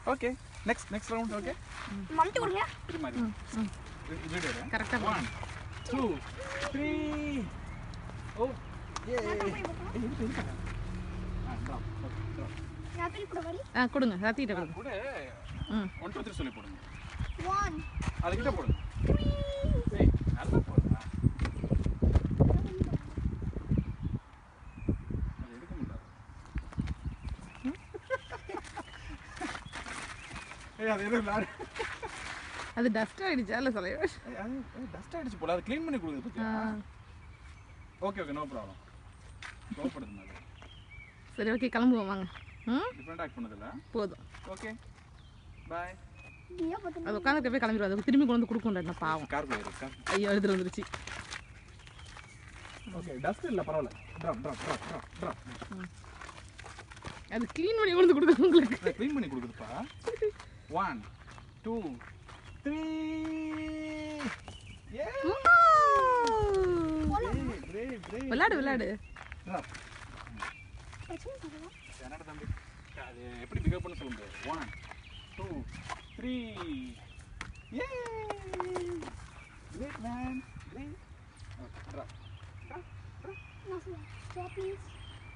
Okay next next round okay மம்டி கொடுங்க இது மாதிரி வீடியோ கரெக்டா ஒன் டூ த்ரீ ஓ ஏ இது இது ஆ ட்ராப் ஓகே ட்ராப் நான் திருப்பி கூட வரி ஆ கொடுங்க ரத்திக்கிட்ட கொடுங்க கூட ம் ஒன் டூ த்ரீ சொல்லி போடுங்க ஒன் அதுக்கிட்ட போடுங்க ஏய் நல்லா போடுங்க அது எடுக்க முடியாது ஏய் அது எதுவும் விளாடு அது டஸ்ட் ஆயிடுச்சா இல்லை சொல்ல ஏய், அது டஸ்ட் ஆயிடுச்சு போல அதை க்ளீன் பண்ணி கொடுக்குது பத்தியா ஓகே ஓகே நோ ப்ராப்ளம் கோவப்படுது அது சரி ஓகே கிளம்புவோம் வாங்க ம் டிஃப்ரெண்ட் ஆக்ட் பண்ணதில்ல போதும் ஓகே பாய் நீயா பார்த்து அது உட்காந்துட்டு போய் கிளம்பிடுவோம் அதுக்கு திரும்பி கொண்டு வந்து கொடுக்கணும் என்ன பாவம் கார் போயிரு கார் ஐயோ எடுத்துட்டு வந்துருச்சு ஓகே டஸ்ட் இல்லை பரவாயில்ல drop drop drop drop drop அது க்ளீன் பண்ணி கொண்டு வந்து கொடுக்கணும் உங்களுக்கு இதை க்ளீன் பண்ணி கொடுக்குதுப்பா ஒன் டூ த்ரீ ஏ கிரேட் கிரேட் விளையாடு விளையாடு ட்ராப் பிரச்சனை பண்ணலாம் என்னடா தம்பி அது எப்படி பிகப் பண்ண சொல்ல முடியாது ஒன் டூ த்ரீ ஏ great man great okay drop நான் சொல்லுவேன் ஸ்டாப் ப்ளீஸ்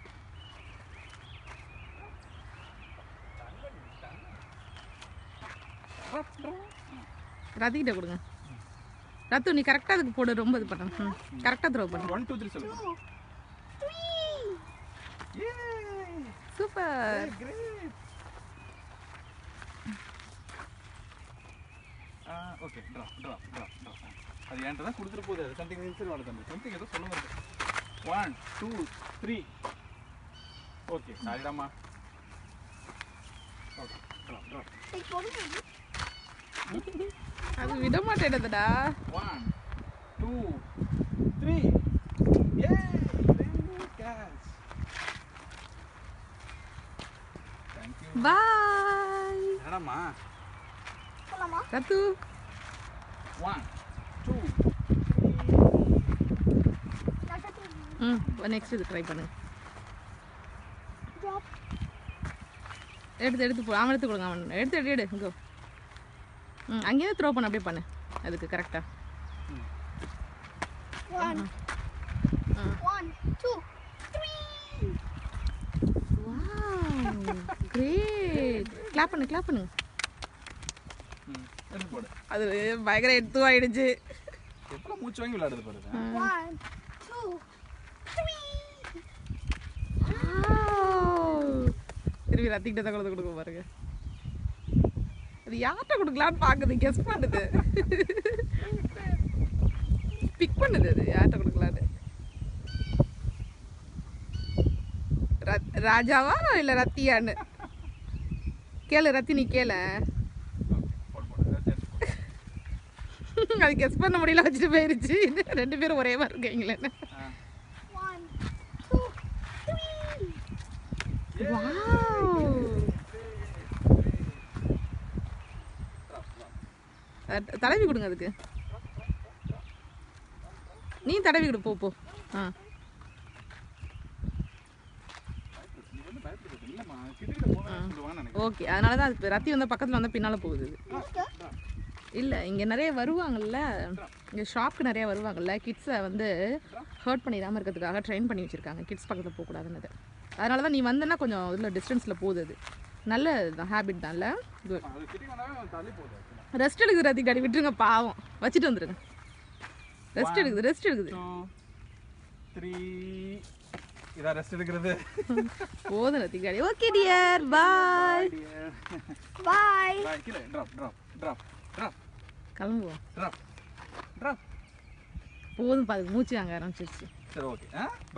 ட்ராப் ட்ராப் ரத்திக்கிட்ட கொடுங்க ரத்து நீ கரெக்டாக அதுக்கு போடு ரொம்ப இது பண்ண ம் கரெக்டாக த்ரோ பண்ணு ஒன் டூ த்ரீ சொல்லு டூ த்ரீ ஏ super great okay drop drop drop drop அது என்கிட்ட தான் கொடுத்துட்டு போகுது அது சம்திங் இன்சைட் வாட தம்பி சம்திங் ஏதோ சொல்ல வருது ஒன் டூ த்ரீ ஓகே சாரிடாமா ஓகே ட்ராப் ட்ராப் டேக் போடுங்க அது விட மாட்டேடுதுடா ஒன் டூ த்ரீ ஏ கேட்ச் தேங்க்யூ பாய் என்னடாம்மா போலாமா ரத்து ஒன் டூ நான் தட்டு ம் நெக்ஸ்ட் இது ட்ரை பண்ணு ட்ராப் எடுத்து எடுத்து போ அவன் எடுத்து கொடுங்க அவன் எடுத்து எடு எடு இங்கோ ம் அங்கேயே த்ரோ பண்ண அப்படியே பண்ணு அதுக்கு கரெக்டாக one one two three great clap பண்ணு கிளாப் பண்ணு ம் எடுத்து போடு அது பயங்கர எடுத்து ஆயிடுச்சு எப்பலாம் மூச்சு வாங்கி விளையாடுது பாருங்க ஒன் டூ த்ரீ திரும்பி ரத்திக்கிட்ட தான் கொடுத்து கொடுக்க பாருங்க அது யார்கிட்ட கொடுக்கலான்னு பார்க்குது கெஸ் பண்ணுது பிக் பண்ணுது அது யார்கிட்ட கொடுக்கலான்னு ரத்- ராஜாவா இல்லை ரத்தியான்னு கேளு ரத்தி நீ கேள போடு போடு எடுத்து எடுத்து போடு. அது கெஸ் பண்ண முடியல வச்சுட்டு போயிருச்சு ரெண்டு பேரும் ஒரே மாதிரி இருக்கீங்களே ஆ. ஒன் டூ த்ரீ தடவி கொடுங்க அதுக்கு நீ தடவி கொடு போ போ ஆ நீ வந்து பயப்படுறது இல்லைம்மா கிட்டக்கிட்ட போவேன் சொல்லுவாங்கன்னு நினைக்கிறேன் ஓகே அதனால தான் அது ரத்தி வந்து பக்கத்தில் வந்தால் பின்னால் போகுது இது இல்லை இங்கே நிறைய வருவாங்கல்ல இங்கே ஷாப்க்கு நிறைய வருவாங்கல்ல கிட்ஸை வந்து ஹர்ட் பண்ணிடாமல் இருக்கிறதுக்காக ட்ரெயின் பண்ணி வச்சுருக்காங்க கிட்ஸ் பக்கத்தில் போகக்கூடாதுன்னு அதனால தான் நீ வந்தேன்னா கொஞ்சம் இதில் டிஸ்டன்ஸில் போகுது அது நல்ல ஹேபிட் தான்ல குட் அது கிட்டே வந்தாலும் தள்ளி போகுது ரெஸ்ட் எடுக்குது ரத்தி காடி விட்டுருங்க பாவம் வச்சுட்டு வந்துருங்க ரெஸ்ட் எடுக்குது ரெஸ்ட் எடுக்குது டூ த்ரீ இதான் ரெஸ்ட் எடுக்கிறது போதும் ரத்தி காடி okay dear boy bye bye கீழே ட்ராப் ட்ராப் ட்ராப் ட்ராப் கிளம்புவோம் ட்ராப் ட்ராப் போதும் பாது மூச்சு வாங்க ஆரம்பிச்சிருச்சு சரி ஓகே ஆ